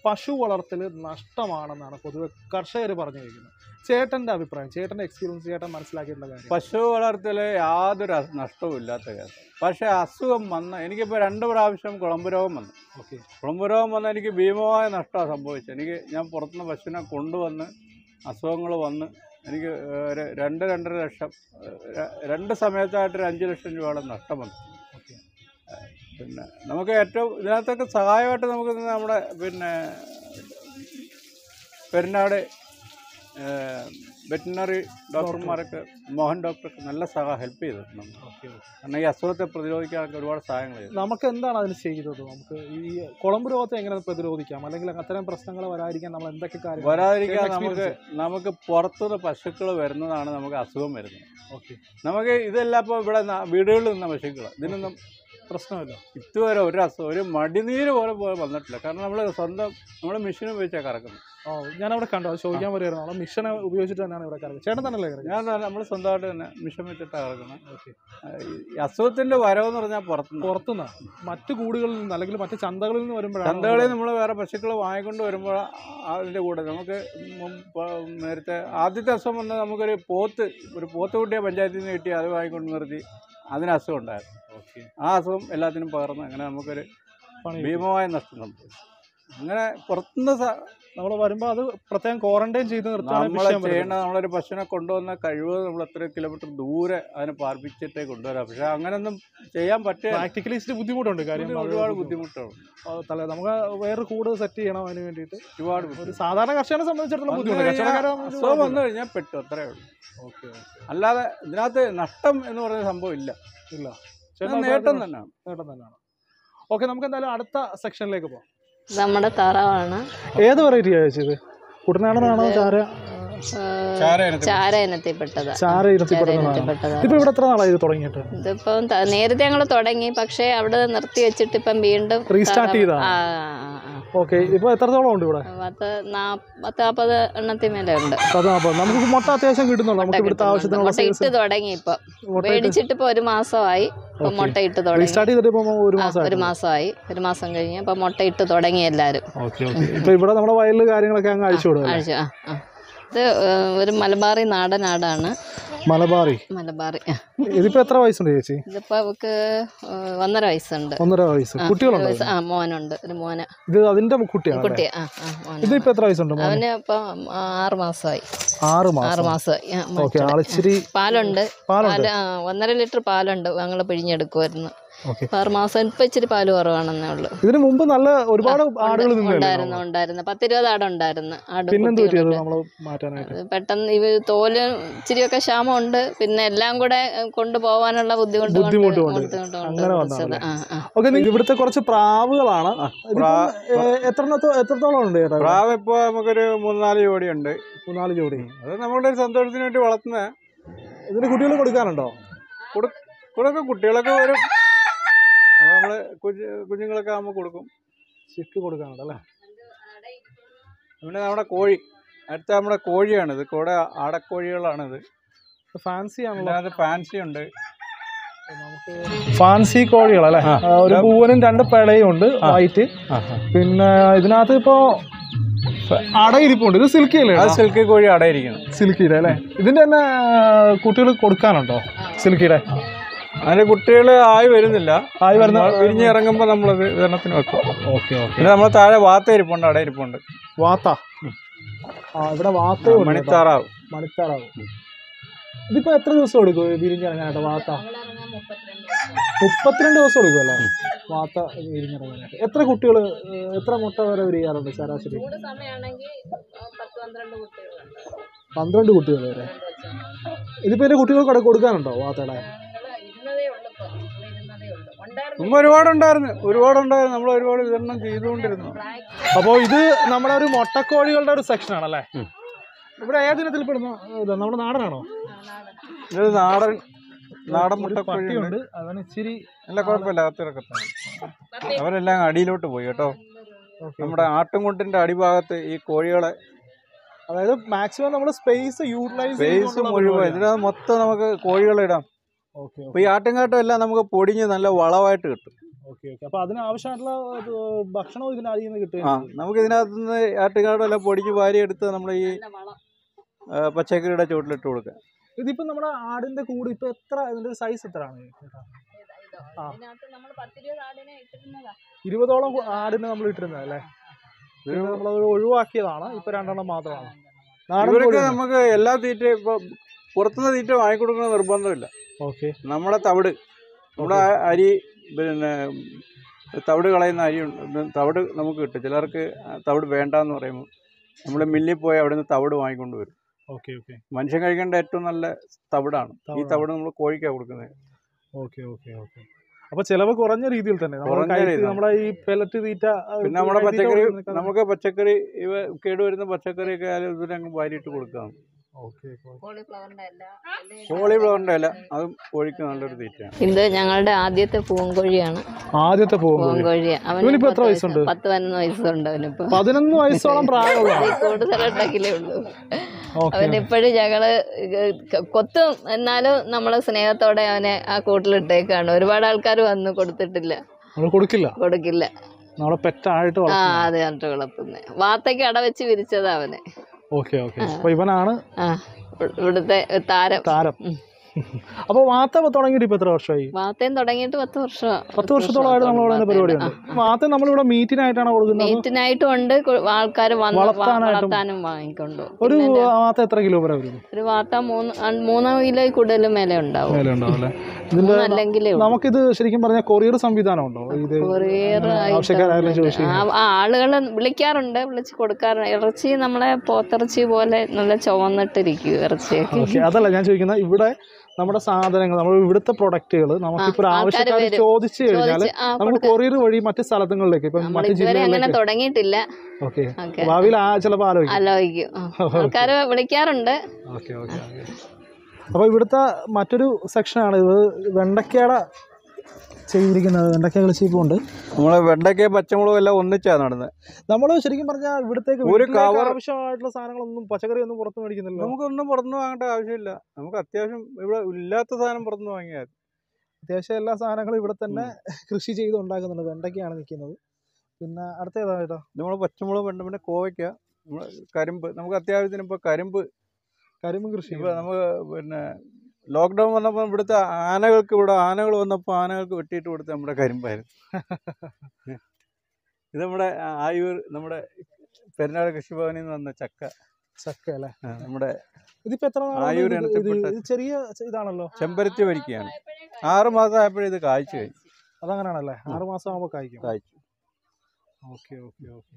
പശു വളർത്തൽ നഷ്ടമാണെന്നാണ് പൊതുവെ കർഷകർ പറഞ്ഞു കഴിക്കുന്നത് ചേട്ടൻ്റെ അഭിപ്രായം ചേട്ടൻ്റെ എക്സ്പീരിയൻസ് ചേട്ടൻ മനസ്സിലാക്കിയിട്ടുള്ള കാര്യം പശു വളർത്തൽ യാതൊരു അസ്- നഷ്ടവും ഇല്ലാത്ത കേസ് പക്ഷേ അസുഖം വന്ന എനിക്കിപ്പോൾ രണ്ട് പ്രാവശ്യം കുളമ്പ് രോഗം വന്നു ഓക്കെ കുളമ്പ് രോഗം വന്ന എനിക്ക് ഭീമമായ നഷ്ടമാണ് സംഭവിച്ചത് എനിക്ക് ഞാൻ പുറത്തുനിന്ന് പശുവിനെ കൊണ്ടുവന്ന് അസുഖങ്ങൾ വന്ന് എനിക്ക് ഏഹ്, ഒരു രണ്ട് രണ്ടര ലക്ഷം ഏഹ്, ര- രണ്ട് സമയത്തായിട്ട് ഒരു അഞ്ച് ലക്ഷം രൂപയോളം നഷ്ടം വന്നു ഓക്കെ ഏഹ്, പിന്നെ നമുക്ക് ഏറ്റവും ഇതിനകത്തൊക്കെ സഹായമായിട്ട് നമുക്ക് ഇന്ന് നമ്മുടെ പിന്നെ പെരുന്നാട് വെറ്റിനറി ഡോക്ടർമാരൊക്കെ മോഹൻ ഡോക്ടർക്ക് നല്ല സഹായം ഹെൽപ്പ് ചെയ്തിട്ടുണ്ട് നമുക്ക്. ഓക്കെ കാരണം ഈ അസുഖത്തെ പ്രതിരോധിക്കാനൊക്കെ ഒരുപാട് സഹായങ്ങൾ ചെയ്തു നമുക്ക് എന്താണ് അതിന് ചെയ്തത് നമുക്ക് ഈ കുളമ്പ് രോഗത്തെ എങ്ങനെ പ്രതിരോധിക്കാം അല്ലെങ്കിൽ അത്തരം പ്രശ്നങ്ങൾ വരാതിരിക്കാൻ നമ്മൾ എന്തൊക്കെ കാര്യങ്ങൾ വരാതിരിക്കാൻ ചേട്ടൻ നമുക്ക് നമുക്ക് പുറത്തുനിന്ന് പശുക്കൾ വരുന്നതാണ് നമുക്ക് അസുഖം വരുന്നത് ഓക്കെ നമുക്ക് ഇതെല്ലാം ഇപ്പോൾ ഇവിടെ ന- വീടുകളിൽ നിന്ന പശുക്കൾ ഇതിനൊന്നും പ്രശ്നമില്ല ഇതുവരെ ഒരു അസുഖം ഒരു മടിനീര് പോലും പോലും വന്നിട്ടില്ല കാരണം നമ്മൾ സ്വന്തം നമ്മൾ മെഷീൻ ഉപയോഗിച്ചാണ് കറക്കുന്നത് ഓ ഞാനവിടെ കണ്ടു അത് ചോദിക്കാൻ വരുമായിരുന്നു അവിടെ മിഷനെ ഉപയോഗിച്ചിട്ട് തന്നെയാണ് ഇവിടെ കറങ്ങുന്നത് ചേട്ടൻ തന്നെയല്ലേ കറങ്ങുന്നത് ഞാൻ നമ്മൾ സ്വന്തമായിട്ട് തന്നെ മിഷൻ വെച്ചിട്ടാണ് കറക്കുന്നത് ഓക്കെ ഈ അസുഖത്തിൻ്റെ വരവെന്ന് പറഞ്ഞാൽ പുറത്തുനിന്ന് പുറത്തുനിന്ന് മറ്റു കൂടുകളിൽ നിന്ന് അല്ലെങ്കിൽ മറ്റു ചന്തകളിൽ നിന്ന് വരുമ്പോഴാണ് ചന്തകളിൽ നമ്മൾ വേറെ പശുക്കൾ വാങ്ങിക്കൊണ്ട് വരുമ്പോൾ അതിൻ്റെ കൂടെ നമുക്ക് മുമ്പ് പ- നേരത്തെ ആദ്യത്തെ അസുഖം വന്നത് നമുക്കൊരു പോത്ത് ഒരു പോത്ത് കുട്ടിയെ പഞ്ചായത്തിൽ നിന്ന് കിട്ടി അത് വാങ്ങിക്കൊണ്ട് നിർത്തി അതിന് അസുഖം ഉണ്ടായിരുന്നു ഓക്കെ ആ അസുഖം എല്ലാത്തിനും പകർന്ന് അങ്ങനെ നമുക്കൊരു പണി ഭീമമായ നഷ്ടം സംഭവിച്ചു അങ്ങനെ പുറത്തുനിന്ന് സ- നമ്മൾ വരുമ്പോൾ അത് പ്രത്യേകം ക്വാറന്റൈൻ ചെയ്ത് നിർത്തുകയാണ് നമ്മൾ വിഷയം വരുന്നത്. ചെയ്യേണ്ട നമ്മളൊരു പശുവിനെ കൊണ്ടുവന്ന കഴിവ് നമ്മൾ എത്ര കിലോമീറ്റർ ദൂരെ അതിനെ പാർപ്പിച്ചിട്ടേ കൊണ്ടുവരാം പക്ഷെ അങ്ങനെയൊന്നും ചെയ്യാൻ പറ്റിയ പ്രാക്ടിക്കലി ഇച്ചിരി ബുദ്ധിമുട്ടുണ്ട് കാര്യം ഒരുപാട് ബുദ്ധിമുട്ടാണ് തല നമുക്ക് വേറെ കൂട് സെറ്റ് ചെയ്യണം അതിന് വേണ്ടിയിട്ട് ഒരുപാട് ഒരു സാധാരണ കർഷകനെ സംബന്ധിച്ചിടത്തോളം വന്നു ബുദ്ധിമുട്ട് കഴിഞ്ഞാൽ കച്ചവടക്കാരാകുമ്പോൾ ഒരു അസുഖം വന്നു കഴിഞ്ഞാൽ പെട്ടു അത്രേ ഉള്ളൂ ഓക്കെ അല്ലാതെ ഇതിനകത്ത് നഷ്ടം എന്ന് പറയുന്ന സംഭവം ഇല്ല ഇല്ല ഇത് ചേട്ടൻ നേട്ടം അഭിപ്രായത്തിൽ തന്നെയാണ് നേട്ടം തന്നെയാണ് ഓക്കെ നമുക്ക് എന്തായാലും അടുത്ത സെക്ഷനിലേക്ക് പോകാം നമ്മുടെ താറാവാണ് ഏത് വെറൈറ്റി ചേച്ചത് കുട്ടനാടനാണോ ചാര ഏഹ്, ചാര ഇനത്തിൽപ്പെട്ടതാ ചാര ചാര ഇരുത്തിപ്പെടുന്നതാണ് ഇനത്തിൽപ്പെട്ടതാ ഇപ്പൊ ഇവിടെ എത്ര നാളായി ഇത് തുടങ്ങിയിട്ട് ഇതിപ്പം ത- നേരത്തെ ഞങ്ങൾ തുടങ്ങി പക്ഷേ അവിടെ നിർത്തി വെച്ചിട്ട് ഇപ്പം വീണ്ടും റീസ്റ്റാർട്ട് ചെയ്താണ് ആ, ആ, ആ. ഓക്കെ ഇപ്പൊ എത്രത്തോളം ഉണ്ട് ഇവിടെ പത്ത് നാ- പത്ത് നാൽപ്പത് എണ്ണത്തിൽ മേലെ ഉണ്ട് പത്ത് നാൽപ്പത് നമുക്ക് മുട്ട അത്യാവശ്യം കിട്ടുന്നുണ്ട് നമുക്ക് ഇവിടുത്തെ ആവശ്യത്തിനുള്ള മുട്ട ഇട്ട് തുടങ്ങി ഇപ്പൊ മേടിച്ചിട്ട് ഇപ്പൊ ഒരു മാസമായി ഇപ്പൊ മുട്ട ഇട്ട് തുടങ്ങി റീസ്റ്റാർട്ട് ചെയ്തിട്ട് ഇപ്പൊ ഒരു ആ, മാസം ഒരു മാസമായി ഒരു മാസം കഴിഞ്ഞ് ഇപ്പൊ മുട്ട ഇട്ട് തുടങ്ങി എല്ലാരും ഓക്കെ ഓക്കെ ഇപ്പൊ ഇവിടെ നമ്മുടെ വയലിൽ കാര്യങ്ങളൊക്കെ അങ്ങ് അഴിച്ചു വിടുക ആഴ്ച ആ ആ ഇത് ഏഹ്, ഒരു മലബാറി നാടൻ ആടാണ് മലബാറി മലബാറി ആ. ഇതിപ്പോ എത്ര വയസ്സുണ്ട് ചേച്ചി ഇതിപ്പോ അവക്ക് ഏഹ്, ഒന്നര വയസ്സുണ്ട് ഒന്നര വയസ്സ് ആ, കുട്ടികളുണ്ടോ ഒരു വയസ്സ്- ആ മോനുണ്ട് ഒരു മോന് ഇത് അതിന്റെ കുട്ടിയാണ് കുട്ടി ആ ആ മോന് ഇതിപ്പോ എത്ര വയസ്സുണ്ട് മോന്? അവന് ഇപ്പം ആറ് മാസമായി ആറ് മാസം ആറ് മാസമായി ആ, ഓക്കെ മറ്റേ. ആളിച്ചിരി പാലുണ്ട് പാലുണ്ട് പാല് ആ, ഒന്നര ലിറ്റർ പാലുണ്ട് ഞങ്ങൾ പിഴിഞ്ഞെടുക്കുമായിരുന്നു ഓക്കെ ആറ് മാസം ഇപ്പം ഇച്ചിരി പാല് കുറവാണെന്നേ ഉള്ളൂ ഇതിന് മുമ്പ് നല്ല ഒരുപാട് ആടുകൾ നിന്നല്ലേ ഉണ്ടായിരുന്നു ഉണ്ടായിരുന്നു പത്തിരുപത് ആടുണ്ടായിരുന്നു ആട് പിന്നെന്ത് പറ്റിയത് കുട്ടികളുണ്ട്. നമ്മൾ മാറ്റാനായിട്ട് അത് പെട്ടെന്ന് ഇവ തോല് ഇച്ചിരിയൊക്കെ ക്ഷാമമുണ്ട് പിന്നെ എല്ലാം കൂടെ ഏഹ്, കൊണ്ടുപോകാനുള്ള ബുദ്ധിമുട്ട് കൊണ്ട് ബുദ്ധിമുട്ട് കൊണ്ട്. ബുദ്ധിമുട്ട് കൊണ്ട് അങ്ങനെ കുറച്ചത്. വന്നതാണല്ലേ? ആ ആ ഓക്കെ ഇവിടുത്തെ കുറച്ച് പ്രാവുകളാണ് ഇതിപ്പം, പ്രാ- ഏ, എത്രണ്ണത്തോ എത്രത്തോളം ഉണ്ട് ചേട്ടാ ഇവിടെ? പ്രാവ് ഇപ്പോൾ നമുക്കൊരു മൂന്നാല് ജോഡിയുണ്ട് മൂന്നാല് ജോഡി അത് നമ്മുടെ ഒരു സന്തോഷത്തിന് വേണ്ടി വളർത്തുന്ന ഇതിന് കുട്ടികൾ കൊടുക്കാനുണ്ടോ കൂടെയൊക്കെ കുട്ടികളൊക്കെ വരും അപ്പോൾ നമ്മൾ കുഞ്ഞ് കുഞ്ഞുങ്ങളൊക്കെ ആകുമ്പോൾ കൊടുക്കും ചിക്ക് കൊടുക്കാനുണ്ട് അല്ലേ പിന്നെ നമ്മുടെ കോഴി അടുത്ത നമ്മുടെ കോഴിയാണിത് കൂടെ ആടക്കോഴികളാണിത് ഫാൻസി ആണല്ലോ ഇതിനകത്ത് ഫാൻസി ഉണ്ട് ഫാൻസി കോഴികളല്ലേ ആ. ആ, ഒരു പൂവനും രണ്ട് പിളയും ഉണ്ട് വൈറ്റ് പിന്നെ ഇതിനകത്ത് ഇപ്പോ അടയിരിപ്പുണ്ട് ഇത് സിൽക്കി അല്ലേ അത് സിൽക്കി കോഴി അടയിരിക്കുന്നു സിൽക്കിയുടെ അല്ലേ ഇതിന്റെ തന്നെ കുട്ടികൾ കൊടുക്കാനുണ്ടോ സിൽക്കിയുടെ അതിന്റെ കുട്ടികൾ ആയി വരുന്നില്ല ആയി വരുന്ന വിരിഞ്ഞ് ഇറങ്ങുമ്പോൾ നമ്മളത് വിതരണത്തിന് വെക്കും ഓക്കെ ഓക്കെ പിന്നെ നമ്മൾ താഴെ വാത്ത ഇരിപ്പുണ്ട് അട ഇരിപ്പുണ്ട് വാത്ത ആ ഇവിടെ വാത്തയും ഉണ്ട് കേട്ടോ. മണിത്താറാവ് മണിത്താറാവും ഇതിപ്പോ എത്ര ദിവസം എടുക്കും വിരിഞ്ഞിറങ്ങാനായിട്ട് വാത്ത മുപ്പത്തിരണ്ട് ദിവസം എടുക്കും അല്ലേ വാത്ത വിരിഞ്ഞിറങ്ങാനായിട്ട് എത്ര കുട്ടികൾ എത്ര മുട്ട വരെ വിരിയാറുണ്ട് ശരാശരി ചൂട് സമയമാണെങ്കിൽ പത്ത് പന്ത്രണ്ട് കുട്ടികളുണ്ട് പന്ത്രണ്ട് കുട്ടികൾ വരെ ഇതിപ്പോ എന്റെ കുട്ടികൾക്ക് അവിടെ കൊടുക്കാനുണ്ടോ വാത്തയുടെ ഇരുന്നതേ ഉള്ളൂ ഇപ്പൊ ഇരുന്നതേ ഉള്ളൂ ഉണ്ടായിരുന്നു മുമ്പ് ഒരുപാടുണ്ടായിരുന്നു ഒരുപാടുണ്ടായിരുന്നു നമ്മൾ ഒരുപാട് വിതരണം ചെയ്തുകൊണ്ടിരുന്നു അപ്പോൾ ഇത് നമ്മുടെ ഒരു മുട്ടക്കോഴികളുടെ ഒരു സെക്ഷൻ ആണല്ലേ ഉം. ഇവിടെ ഏതിനത്തിൽ പെടുന്ന ഇത് നമ്മുടെ നാടനാണോ ഇത് നാടൻ നാടൻ ഒരു മുട്ടക്കോഴിയുണ്ട് പട്ടിയുണ്ട് അവന് ഇച്ചിരി അല്ല കുഴപ്പമില്ല അകത്തിറക്കത്താണ് അവരെല്ലാം അടിയിലോട്ട് പോയി കേട്ടോ നമ്മുടെ ആട്ടുംകുട്ടിന്റെ അടിഭാഗത്ത് ഈ കോഴികളെ അതായത് മാക്സിമം നമ്മൾ സ്പേസ് യൂട്ടിലൈസ് ബേസ് മുഴുവൻ ഇതിനകത്ത് മൊത്തം നമുക്ക് കോഴികളെ ഇടാം ഓക്കെ അപ്പോൾ ഈ ആട്ടുംകാട്ടം എല്ലാം നമുക്ക് പൊടിഞ്ഞ് നല്ല വളമായിട്ട് കിട്ടും ഓക്കെ ഓക്കെ അപ്പൊ അതിന് ആവശ്യമായിട്ടുള്ള ഇത് ഭക്ഷണവും ഇതിന് അടിയിൽ നിന്ന് ആ കിട്ടുക നമുക്ക് ഇതിനകത്ത് നിന്ന് ആട്ടുകാടെല്ലാം പൊടിച്ച് വാരി എടുത്ത് നമ്മൾ ഈ ആ, പച്ചക്കറിയുടെ ചുവട്ടിലിട്ട് കൊടുക്കുക ഇതിപ്പോ നമ്മുടെ ആടിന്റെ കൂട് ഇപ്പൊ എത്ര ഇതിന്റെ സൈസ് എത്രയാണ് ആ. ഇരുപതോളം കു- ആടിനെ നമ്മൾ ഇട്ടിരുന്നത് അല്ലേ ഇതിന് നമ്മൾ ഒഴിവാക്കിയതാണ് ഇപ്പൊ രണ്ടെണ്ണം മാത്രമാണ് നാടൻ ഇവർക്ക് കോഴിയാണ്. നമുക്ക് എല്ലാ തീറ്റ ഇപ്പൊ പുറത്തുനിന്ന് തീറ്റ വാങ്ങിക്കൊടുക്കുന്ന നിർബന്ധമില്ല ഓക്കെ നമ്മുടെ തവിട് നമ്മുടെ ആ അരി പിന്നെ തവിട് കളയുന്ന അരി ഉണ്ട് തവിട് നമുക്ക് കിട്ടും ചിലർക്ക് തവിട് വേണ്ടാന്ന് പറയുമ്പോൾ നമ്മൾ മില്ലിൽ പോയി അവിടെ നിന്ന് തവിട് വാങ്ങിക്കൊണ്ട് വരും ഓക്കെ ഓക്കെ മനുഷ്യൻ കഴിക്കേണ്ട ഏറ്റവും നല്ല തവിടാണ് ഈ തവിടാണ്. തവിട് നമ്മൾ കോഴിക്കാണ് കൊടുക്കുന്നത് ഓക്കെ ഓക്കെ ഓക്കെ അപ്പൊ ചെലവ് കുറഞ്ഞ രീതിയിൽ തന്നെ നമ്മൾ കുറഞ്ഞ കയറ്റി രീതിയിൽ. നമ്മുടെ ഈ പെലറ്റ് തീറ്റ ആ, പിന്നെ നമ്മുടെ തീറ്റ പച്ചക്കറി കൊടുക്കുന്നതിനേക്കാൾ- നമുക്ക് പച്ചക്കറി ഇവ കേടുവരുന്ന പച്ചക്കറിയൊക്കെ ആയാലും ഇതിനങ്ങ് വാരിയിട്ട് കൊടുക്കാം ഓക്കെ ഓക്കെ. കോളിഫ്ലവറിൻ്റെ ഇല അതും കോഴിക്ക് നല്ലൊരു തീറ്റയാണ് ഇത് ഞങ്ങളുടെ ആദ്യത്തെ പൂങ്കോഴിയാണ് ആദ്യത്തെ പോകുമ്പോൾ പൂങ്കോഴി അവന് ഇവനിപ്പോ പത്ത് എത്ര വയസ്സ് വയസ്സുണ്ട്? പത്ത് പതിനൊന്ന് വയസ്സുണ്ട് അവനിപ്പോ പതിനൊന്ന് വയസ്സോളം പ്രായമുള്ളതാണ് കൂടുതലുണ്ടെങ്കിലേ ഉള്ളൂ ഓക്കെ അവൻ ഇപ്പോഴും ഞങ്ങള് ക- കൊത്തും എന്നാലും നമ്മള് സ്നേഹത്തോടെ അവനെ ആ കൂട്ടിലിട്ടേക്കാണ് ഒരുപാട് ആൾക്കാർ വന്ന് കൊടുത്തിട്ടില്ല നമ്മൾ കൊടുക്കില്ല കൊടുക്കില്ല നമ്മളെ പെറ്റായിട്ട് ആ വളർത്തുന്നത് അതെ കണ്ടു വളർത്തുന്നത് വാത്തയ്ക്ക് അട വെച്ച് വിരിച്ചതാ അവനെ ഓക്കെ ഓക്കെ അപ്പൊ ഇവനാണ് ആ ഇവ- ഇവിടുത്തെ താരം താരം അപ്പൊ വാത്ത തുടങ്ങിയിട്ട് ഇപ്പൊ എത്ര വർഷമായി വാത്തയും തുടങ്ങിയിട്ട് പത്ത് വർഷം പത്ത് വർഷത്തോളമായിട്ട് നമ്മൾ ഇവിടെ പരിപാടിയുണ്ട് വാത്ത നമ്മളിവിടെ മീറ്റിനായിട്ടാണ് കൊടുക്കുന്നത് മീറ്റിനായിട്ടും ഉണ്ട് ആൾക്കാർ വന്ന് വ- വളർത്താനായിട്ടും. വളർത്താനും വാങ്ങിക്കൊണ്ടു ഒരു വാത്ത എത്ര കിലോ വരെ വരും ഒരു വാത്ത മൂന്ന് അ- മൂന്ന് കിലോ കൂടുതൽ മേലെ ഉണ്ടാവും മേലെ ഉണ്ടാവും അല്ലേ ഇതിന്റെ അല്ലെങ്കിലേ നമുക്കിത് ശരിക്കും പറഞ്ഞാൽ കൊറിയർ സംവിധാനം ഉണ്ടോ ഇത് കൊറിയർ ആവശ്യക്കാരെല്ലാം ചോദിച്ചു ആളുകൾ വിളിക്കാറുണ്ട് വിളിച്ച് കൊടുക്കാറുണ്ട് ഇറച്ചി നമ്മളെ പോത്തിറച്ചി പോലെ നല്ല ചുവന്നിട്ടിരിക്കും ഇറച്ചിയൊക്കെ ഓക്കെ അതല്ല ഞാൻ ചോദിക്കുന്നത് ഇവിടെ നമ്മുടെ സാധനങ്ങൾ നമ്മൾ ഇവിടുത്തെ പ്രൊഡക്റ്റുകൾ നമുക്കിപ്പോൾ ഒരു ആ, ആൾക്കാര് ആവശ്യക്കാർ വരും. ചോദിച്ചു കഴിഞ്ഞാൽ ചോദിച്ച് ആ നമുക്ക് കൊറിയർ വഴി മറ്റ് സ്ഥലങ്ങളിലേക്ക് ഇപ്പം നമ്മൾ മറ്റ് ഇതുവരെ അങ്ങനെ ജില്ലകളിലേക്ക് തുടങ്ങിയിട്ടില്ല ഓക്കെ ഓക്കെ ഭാവിയിൽ ആ ചിലപ്പോൾ ആലോചിക്കും ആലോചിക്കും ആൾക്കാർ വിളിക്കാറുണ്ട് ഓക്കെ ഓക്കെ അപ്പോൾ ഇവിടുത്തെ മറ്റൊരു സെക്ഷനാണ് ഇത് വെണ്ടയ്ക്കയുടെ ചെയ്തിരിക്കുന്നത് വെണ്ടയ്ക്ക കളിച്ചിപ്പുണ്ട് നമ്മളെ വെണ്ടയ്ക്ക പച്ചമുളകും എല്ലാം ഒന്നിച്ചാണ് നടന്നത് നമ്മൾ ശരിക്കും പറഞ്ഞാൽ ഇവിടത്തേക്ക് ഒരു വീട്ടിലേക്ക് cover- ആവശ്യമായിട്ടുള്ള സാധനങ്ങളൊന്നും പച്ചക്കറി ഒന്നും പുറത്ത് മേടിക്കുന്നില്ല നമുക്കൊന്നും പുറത്തുനിന്ന് വാങ്ങേണ്ട ആവശ്യമില്ല നമുക്ക് അത്യാവശ്യം ഇവിടെ ഇല്ലാത്ത സാധനം പുറത്തുനിന്ന് വാങ്ങിയാൽ മതി. അത്യാവശ്യം എല്ലാ സാധനങ്ങളും ഇവിടെ തന്നെ കൃഷി ചെയ്ത് ഉണ്ടാക്കുന്നുണ്ട് വെണ്ടയ്ക്കയാണ് നിൽക്കുന്നത് പിന്നെ അടുത്ത ഏതാ കേട്ടോ നമ്മൾ പച്ചമുളക് വേണ്ട പിന്നെ കോവയ്ക്ക നമ്മള് കരിമ്പ് നമുക്ക് അത്യാവശ്യത്തിന് ഇപ്പോൾ കരിമ്പ് കരിമ്പ് കൃഷി ഇപ്പോൾ നമുക്ക് പിന്നെ ലോക്ക്ഡൗൺ വന്നപ്പോൾ ഇവിടുത്തെ ആനകൾക്ക് ഇവിടെ ആനകൾ വന്നപ്പോൾ ആനകൾക്ക് വെട്ടിയിട്ട് കൊടുത്ത നമ്മുടെ കരിമ്പായിരുന്നു ഇത് നമ്മുടെ ആയൂർ നമ്മുടെ പെരുന്നാട് കൃഷിഭവനിൽ നിന്ന് വന്ന ചക്ക ചക്ക അല്ലേ ആ, നമ്മുടെ ഇതിപ്പോ എത്ര നാളുകൊണ്ട് ആയൂർ ഇത് ഇത് ഇനത്തിൽപ്പെട്ട- ഇത് ചെറിയ ച- ഇതാണല്ലോ ചെമ്പരത്തി വരിക്കയാണ് ആറ് മാസം ആയപ്പോഴേ ഇത് കായ്ച്ചു കഴിഞ്ഞു അതങ്ങനെയാണല്ലേ ആറ് മാസം ആകുമ്പോൾ കായ്ക്കും കായ്ച്ചു ഓക്കെ ഓക്കെ ഓക്കെ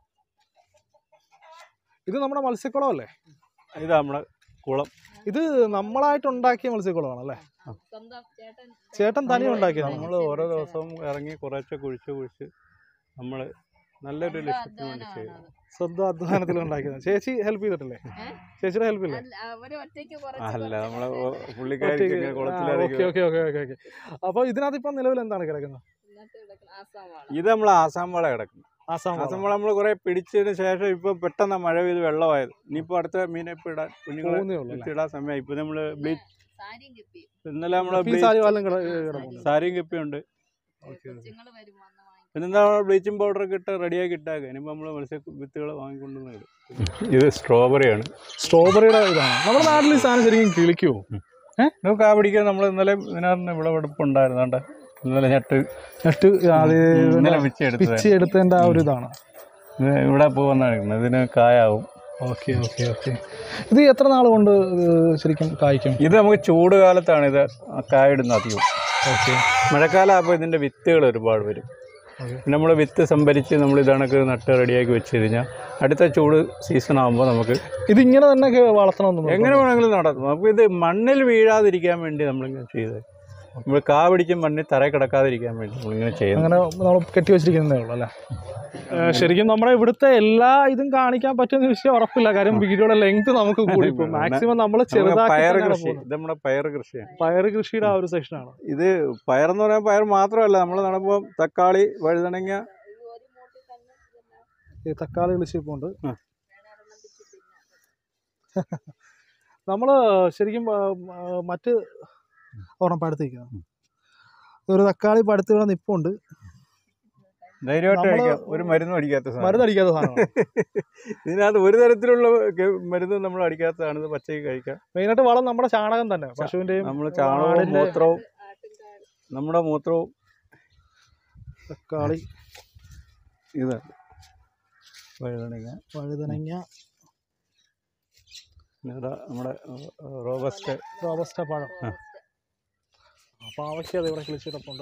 ഇത് നമ്മുടെ മത്സ്യക്കുളം അല്ലേ ഇത് നമ്മുടെ കുളം ഇത് നമ്മളായിട്ട് ഉണ്ടാക്കിയ മത്സ്യക്കുളമാണ് അല്ലേ ചേട്ടൻ തനി ഉണ്ടാക്കിയതാണ് നമ്മൾ ഓരോ ദിവസവും ഇറങ്ങി കുറേശ്ശെ കുഴിച്ച് കുഴിച്ച് നമ്മൾ നല്ലൊരു ലക്ഷ്യത്തിന് വേണ്ടി ചെയ്തു സ്വന്തം അധ്വാനത്തിൽ ഉണ്ടാക്കിയത് ചേച്ചി ഹെൽപ്പ് ചെയ്തിട്ടില്ലേ ചേച്ചിയുടെ ഹെൽപ്പ് ഇല്ലേ അല്ല നമ്മളെ പുള്ളിക്കാരിക്ക് ഇങ്ങനെ ഓക്കെ കുളത്തിലിറങ്ങി ഓക്കെ ഓക്കെ ഓക്കെ ഓക്കെ അപ്പോൾ ഇതിനകത്ത് ഇപ്പം നിലവിൽ എന്താണ് കിടക്കുന്നത് ഇത് നമ്മൾ ആസാം വാള കിടക്കുന്നു ആസാം ആസാം വാള നമ്മൾ കുറെ പിടിച്ചതിന് ശേഷം ഇപ്പൊ പെട്ടെന്ന് മഴ പെയ്ത് വെള്ളമായത് ഇനിയിപ്പോ അടുത്ത മീനെ ഇപ്പൊ ഇടാൻ കുഞ്ഞുങ്ങളെ പോകുന്നേ ഉള്ളൂ വിത്ത് ഇടാൻ സമയം ഇപ്പൊ നമ്മള് ബ്ലീച്ച് ഇന്നലെ നമ്മള് ഈ സാരി വാലം കിടക്കുന്നു സാരിയും കപ്പിയുണ്ട് ഓക്കെ പിന്നെന്താ ബ്ലീച്ചിങ് പൗഡർ ഒക്കെ ഇട്ട് റെഡിയാക്കി ഇട്ടാക്കുക ഇനിയിപ്പോൾ നമ്മൾ മത്സ്യ വിത്തുകൾ വാങ്ങിക്കൊണ്ടുവന്ന് ഇടും ഇത് സ്ട്രോബെറിയാണ് സ്ട്രോബെറിയുടെ ഇതാണ് നമ്മുടെ നാട്ടിൽ ഈ സാധനം ശരിക്കും കിളിക്കുമോ നമുക്ക് ആ പിടിക്കാൻ നമ്മൾ ഇന്നലെ ഇതിനകത്ത് വിളവെടുപ്പുണ്ടായിരുന്നു കണ്ട ഇന്നലെ ഞെട്ട് നെറ്റ് അത് ഇന്നലെ പിച്ചി എടുത്തത് പിച്ചി എടുത്തതിൻ്റെ ആ ഒരു ഇതാണ് ഇത് ഇവിടെ പോകുന്നതാണ് ഇതിന് കായാവും ഓക്കെ ഓക്കെ ഓക്കെ ഇത് എത്ര നാൾ കൊണ്ട് ഇത് ശരിക്കും കായ്ക്കും ഇത് നമുക്ക് ചൂട് കാലത്താണ് ഇത് കായിടുന്നത് അധികം ഓക്കെ മഴക്കാലം ആകുമ്പോൾ ഇതിൻ്റെ വിത്തുകൾ ഒരുപാട് വരും ഓക്കെ പിന്നെ നമ്മൾ വിത്ത് സംഭരിച്ച് നമ്മൾ ഇതണക്ക് നട്ട് റെഡിയാക്കി വെച്ച് കഴിഞ്ഞാൽ അടുത്ത ചൂട് സീസൺ ആകുമ്പോൾ നമുക്ക് ഇതിങ്ങനെ തന്നെ ഒക്കെ വളർത്തണമെന്ന് എങ്ങനെ വേണമെങ്കിലും നടത്തും നമുക്ക് ഇത് മണ്ണിൽ വീഴാതിരിക്കാൻ വേണ്ടി നമ്മളിങ്ങനെ ചെയ്തത് നമ്മൾ കാ പിടിച്ച് മണ്ണിൽ തറയിൽ കിടക്കാതിരിക്കാൻ വേണ്ടി നമ്മളിങ്ങനെ ചെയ്യുന്നു അങ്ങനെ നമ്മൾ കെട്ടി വെച്ചിരിക്കുന്നതേ ഉള്ളൂ അല്ലേ ശരിക്കും നമ്മുടെ ഇവിടുത്തെ എല്ലാ ഇതും കാണിക്കാൻ പറ്റുന്ന വിഷയം ഉറപ്പില്ല കാര്യം വീഡിയോയുടെ ലെങ്ത് നമുക്ക് കൂടി പോകും മാക്സിമം നമ്മൾ നമുക്ക് പയർ ചെറുതാക്കി കൃഷി ഇത് നമ്മുടെ പയർ കൃഷിയാണ് പയർ കൃഷിയുടെ ആ ഒരു സെക്ഷനാണ് ഇത് പയറെന്ന് പറയാൻ പയർ മാത്രമല്ല നമ്മൾ നടുമ്പോൾ തക്കാളി വഴുതനങ്ങ ഈ തക്കാളി വിളിച്ചിപ്പുണ്ട് ആ. നമ്മൾ ശരിക്കും ആ, ആ, മറ്റ് ഒരെണ്ണം പടുത്തിരിക്കുന്നത് ഒരു തക്കാളി പടുത്ത് ഇവിടെ നിപ്പുണ്ട് ധൈര്യമായിട്ട് നമ്മള് കഴിക്കാം ഒരു മരുന്നും അടിക്കാത്ത സാധനം മരുന്ന് അടിക്കാത്ത സാധനമാണ് ഇതിനകത്ത് ഒരു തരത്തിലുള്ള കെ- മരുന്നും നമ്മൾ അടിക്കാത്തതാണ് ഇത് പച്ചയ്ക്ക് കഴിക്കാം മെയിനായിട്ട് വളം നമ്മുടെ ചാണകം തന്നെ പശുവിന്റെയും നമ്മൾ ചാണകവും ആടിന്റെ- മൂത്രവും നമ്മുടെ മൂത്രവും തക്കാളി ഇത് വഴുതനങ്ങ വഴുതനങ്ങ ഇതാ നമ്മുടെ റോബസ്റ്റ് റോബസ്റ്റ പഴം ആ. പാവയ്ക്ക അത് ഇവിടെ കിളിച്ചിട്ടപ്പുണ്ട്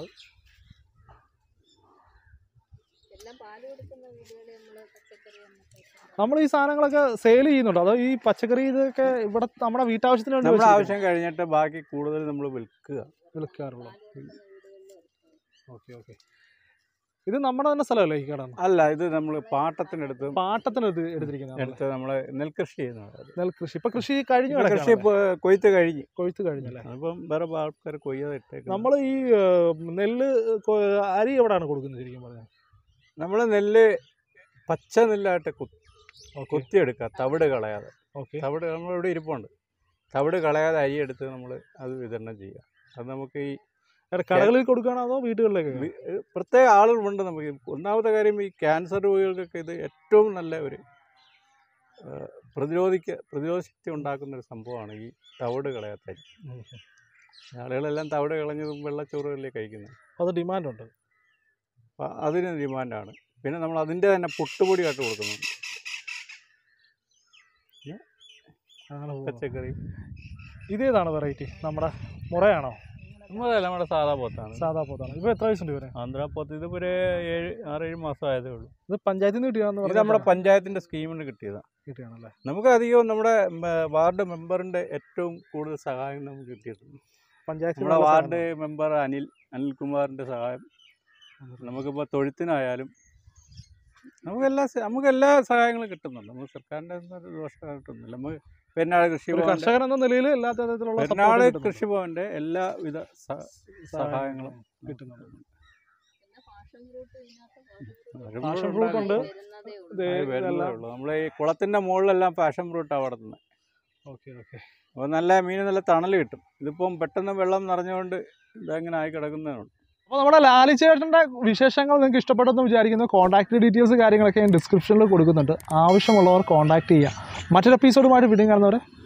നമ്മൾ ഈ സാധനങ്ങളൊക്കെ സെയിൽ ചെയ്യുന്നുണ്ടോ അതോ ഈ പച്ചക്കറി ഇതൊക്കെ ഇവിടെ നമ്മുടെ വീട്ടാവശ്യത്തിന് വേണ്ടി നമ്മുടെ വെച്ചിരിക്കുന്നോ? ആവശ്യം കഴിഞ്ഞിട്ട് ബാക്കി കൂടുതൽ നമ്മൾ വിൽക്കുക വിൽക്കാറുള്ളൂ ഓക്കെ ഓക്കെ ഇത് നമ്മുടെ തന്നെ സ്ഥലമല്ലേ ഈ കട അല്ല ഇത് നമ്മൾ പാട്ടത്തിനെടുത്ത് പാട്ടത്തിന് എടുത്ത് എടുത്തിരിക്കുന്നത് എടുത്ത് നമ്മൾ നെൽകൃഷി ചെയ്യുന്നത് അത്. നെൽകൃഷി ഇപ്പൊ കൃഷി കഴിഞ്ഞു ഇപ്പൊ കൃഷി കിടക്കുകയാണല്ലേ? ഇപ്പൊ കൊയ്ത്ത് കഴിഞ്ഞ് കൊയ്ത്ത് കഴിഞ്ഞല്ലേ അപ്പം വേറെ ആൾക്കാർ കൊയ്യാതെ ഇട്ടേക്കുന്നത് നമ്മൾ ഈ ഏർ, നെല്ല് കൊ- അരി എവിടെയാണ് കൊടുക്കുന്നത് ശരിക്കും പറഞ്ഞാൽ നമ്മൾ നെല്ല് പച്ച നെല്ലായിട്ട് കുത്തി ഓക്കെ കുത്തിയെടുക്കുക തവിട് കളയാതെ ഓക്കെ തവിട് നമ്മളിവിടെ ഇരിപ്പുണ്ട് തവിട് കളയാതെ അരി എടുത്ത് നമ്മൾ അത് വിതരണം ചെയ്യുക അത് നമുക്ക് ഈ കടകളിൽ കൊടുക്കുകയാണോ അതോ വീടുകളിലേക്ക് വി- ഏഹ് പ്രത്യേക ആളുകളുണ്ട് നമുക്ക് ഒന്നാമത്തെ കാര്യം ഈ ക്യാൻസർ രോഗികൾക്കൊക്കെ ഇത് ഏറ്റവും നല്ല ഒരു ഏഹ്, പ്രതിരോധിക്ക പ്രതിരോധ ശക്തി ഉണ്ടാക്കുന്ന ഒരു സംഭവമാണ് ഈ തവിട് കളയാത്ത അരി ആളുകളെല്ലാം തവിട് കളഞ്ഞതും വെള്ളച്ചോറുകളല്ലേ കഴിക്കുന്നത് അത് ഡിമാൻഡ് ഉണ്ട് അപ്പം അതിന് ഡിമാൻഡാണ് പിന്നെ നമ്മൾ അതിൻ്റെ തന്നെ പുട്ടുപൊടിയായിട്ട് കൊടുക്കുന്നുണ്ട് അങ്ങനെ പോകുന്നു. പച്ചക്കറി ഇതേതാണ് വെറൈറ്റി നമ്മുടെ മുറയാണോ നമ്മളല്ല നമ്മുടെ സാധാ പോത്താണ് സാധാ പോത്താണ് ഇപ്പൊ എത്ര വയസ്സുണ്ട് ഇവരെ ആന്ധ്രാപോത്ത് ഇതിപ്പോൾ ഒരു ഏഴ് ആറേഴ് മാസം ആയതേ ഉള്ളൂ ഇത് പഞ്ചായത്തിൽ നിന്ന് കിട്ടിയാന്ന് ഇത് നമ്മുടെ പഞ്ചായത്തിൻ്റെ സ്കീമിന് കിട്ടിയതാണ് കിട്ടിയാണല്ലേ നമുക്ക് അധികവും നമ്മുടെ മ, വാർഡ് മെമ്പറിൻ്റെ ഏറ്റവും കൂടുതൽ സഹായം നമുക്ക് കിട്ടിയിട്ടുണ്ട് പഞ്ചായത്തിൽ നമ്മുടെ നിന്നുള്ള വാർഡ് മെമ്പർ അനിൽ അനിൽകുമാറിൻ്റെ സഹായം നമുക്കിപ്പോൾ തൊഴുത്തിനായാലും നമുക്കെല്ലാ സ- നമുക്ക് എല്ലാ സഹായങ്ങളും കിട്ടുന്നുണ്ട് നമുക്ക് സർക്കാരിൻ്റെ ഒന്നും ഒരു ദോഷം കിട്ടുന്നില്ല നമുക്ക് പെരുന്നാട് കൃഷി ഒരു കർഷകൻ എന്ന നിലയിൽ എല്ലാ തരത്തിലുള്ള support പെരുന്നാട് കിട്ടുന്നുണ്ട്. കൃഷിഭവൻ്റെ എല്ലാവിധ സ- സഹായങ്ങളും കിട്ടുന്നുണ്ട് പാഷൻ ഫ്രൂട്ട് ഉണ്ട് ഇത് വരുന്നതേ ഇതെല്ലാം ഉള്ളൂ നമ്മളെ ഈ കുളത്തിൻ്റെ മുകളിലെല്ലാം പാഷൻ ഫ്രൂട്ടാണ് വളർത്തുന്നത് ഓക്കെ ഓക്കെ അപ്പോൾ നല്ല മീന് നല്ല തണൽ കിട്ടും ഇതിപ്പം പെട്ടെന്ന് വെള്ളം നിറഞ്ഞുകൊണ്ട് ഇതങ്ങനെ ആയി കിടക്കുന്നതാണ് അപ്പോൾ നമ്മുടെ ലാലിച്ചേട്ടൻ്റെ വിശേഷങ്ങൾ നിങ്ങൾക്ക് ഇഷ്ടപ്പെട്ടെന്ന് വിചാരിക്കുന്നു കോൺടാക്ട് ഡീറ്റെയിൽസ് കാര്യങ്ങളൊക്കെ ഞാൻ ഡിസ്ക്രിപ്ഷനിൽ കൊടുക്കുന്നുണ്ട് ആവശ്യമുള്ളവർ കോൺടാക്ട് ചെയ്യുക മറ്റൊരു എപ്പിസോഡുമായിട്ട് വീണ്ടും കാണുന്നവരെ